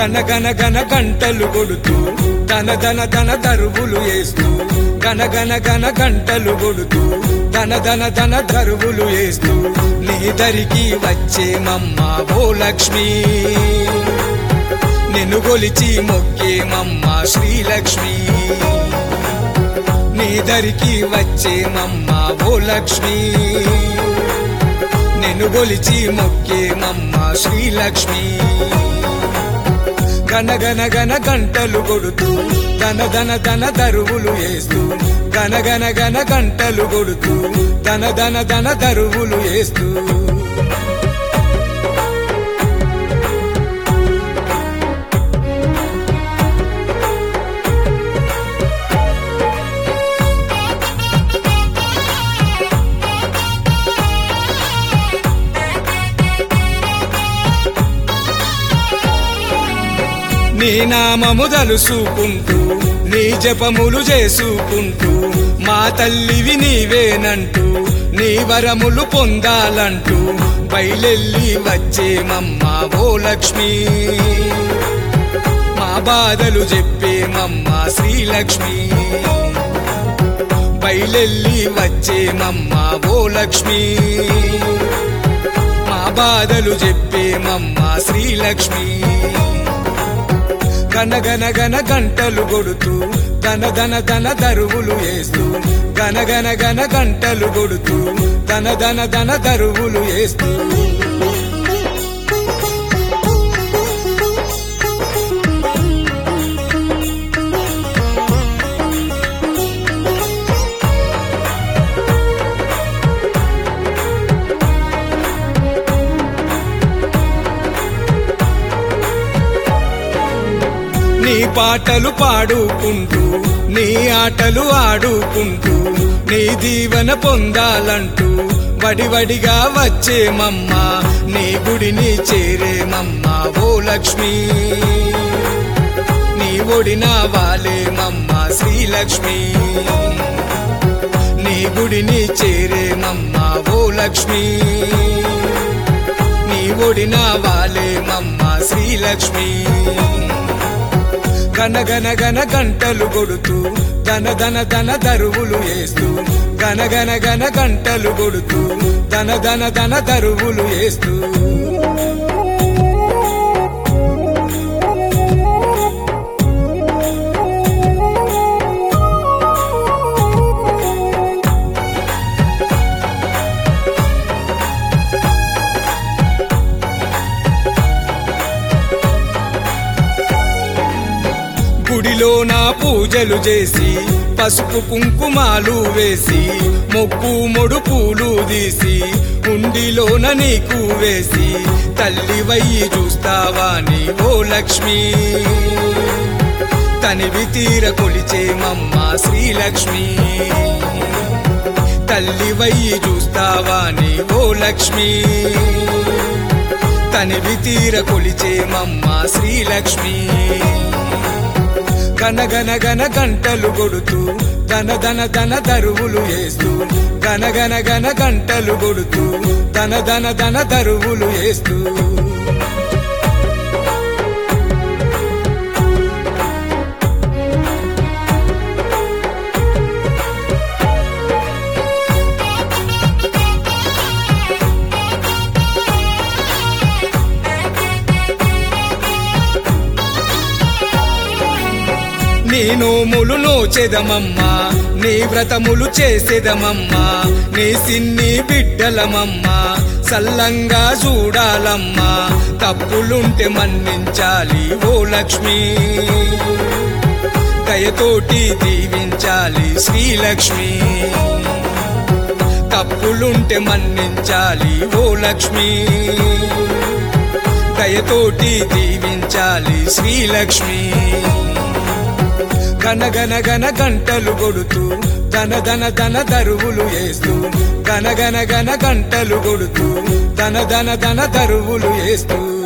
గన గన గన గంటలు కొడుతూ ధన ధన ధన దరువులు వేస్తూ గన గన గన గంటలు కొడుతూ ధన ధన ధన దరువులు వేస్తూ నీ దరికి వచ్చేమమ్మ ఓ లక్ష్మి నిన్ను గొలిచి మొక్కేమమ్మ శ్రీలక్ష్మి నీ దరికి వచ్చేమమ్మ ఓ లక్ష్మి నిన్ను గొలిచి మొక్కేమమ్మ శ్రీలక్ష్మి గన గన గన గంటలు కొడుతూ ధన ధన ధన దరువులు వేస్తూ గన గన గన గంటలు కొడుతూ ధన ధన ధన దరువులు వేస్తూ నీ నామము తలుసుకుంటూ నీ జపములు చేసుకుంటూ మా తల్లివి నీవేనంటూ నీ వరములు పొందాలంటూ బయలెల్లి వచ్చేమమ్మ ఓ లక్ష్మి మా బాధలు చెప్పేమమ్మ శ్రీలక్ష్మి బయలెల్లి వచ్చేమమ్మ ఓ లక్ష్మి మా బాధలు చెప్పేమమ్మ శ్రీలక్ష్మి గన గన గన గంటలు కొడుతూ ధన ధన ధన దరువులు వేస్తూ గన గన గన గంటలు కొడుతూ ధన ధన ధన దరువులు వేస్తూ నీ పాటలు పాడుకుంటూ నీ ఆటలు ఆడుకుంటూ నీ దీవెన పొందాలంటూ వడివడిగా వచ్చేమమ్మ నీ గుడిని చేరేమమ్మ ఓ లక్ష్మి నీ ఒడిన వాలేమమ్మ శ్రీలక్ష్మి నీ గుడిని చేరేమమ్మ ఓ లక్ష్మి నీ ఒడిన వాలేమమ్మ శ్రీలక్ష్మి గన గన గన గంటలు కొడుతూ ధన ధన ధన దరువులు వేస్తూ గన గన గన గంటలు కొడుతూ ధన ధన ధన దరువులు వేస్తూ గుడిలో నా పూజలు చేసి పసుపు కుంకుమాలు వేసి మొక్కు మొడు పూలు తీసి ఉండిలోన నీకు వేసి తల్లి వయ్యి చూస్తావా నీ ఓ లక్ష్మి తనివి తీర కొలిచేమమ్మ శ్రీలక్ష్మి తల్లి వయ్యి చూస్తావా నీ ఓ లక్ష్మి తనివి తీర కొలిచేమమ్మ శ్రీలక్ష్మి గన గన గన గంటలు కొడుతూ ధన ధన ధన దరువులు వేస్తూ గన గన గన గంటలు కొడుతూ ధన ధన ధన దరువులు వేస్తూ నీ నోములు నోచెదమమ్మా నీ వ్రతములు చేసేదమమ్మా నీ సిన్ని బిడ్డలమమ్మా సల్లంగా చూడాలమ్మా తప్పులుంటే మన్నించాలి ఓ లక్ష్మి దయతోటి దీవించాలి శ్రీలక్ష్మి తప్పులుంటే మన్నించాలి ఓ లక్ష్మి దయతోటి దీవించాలి శ్రీలక్ష్మి గన గన గన గంటలు కొడుతూ ధన ధన ధన దరువులు వేస్తూ గన గన గన గంటలు కొడుతూ ధన ధన ధన దరువులు వేస్తూ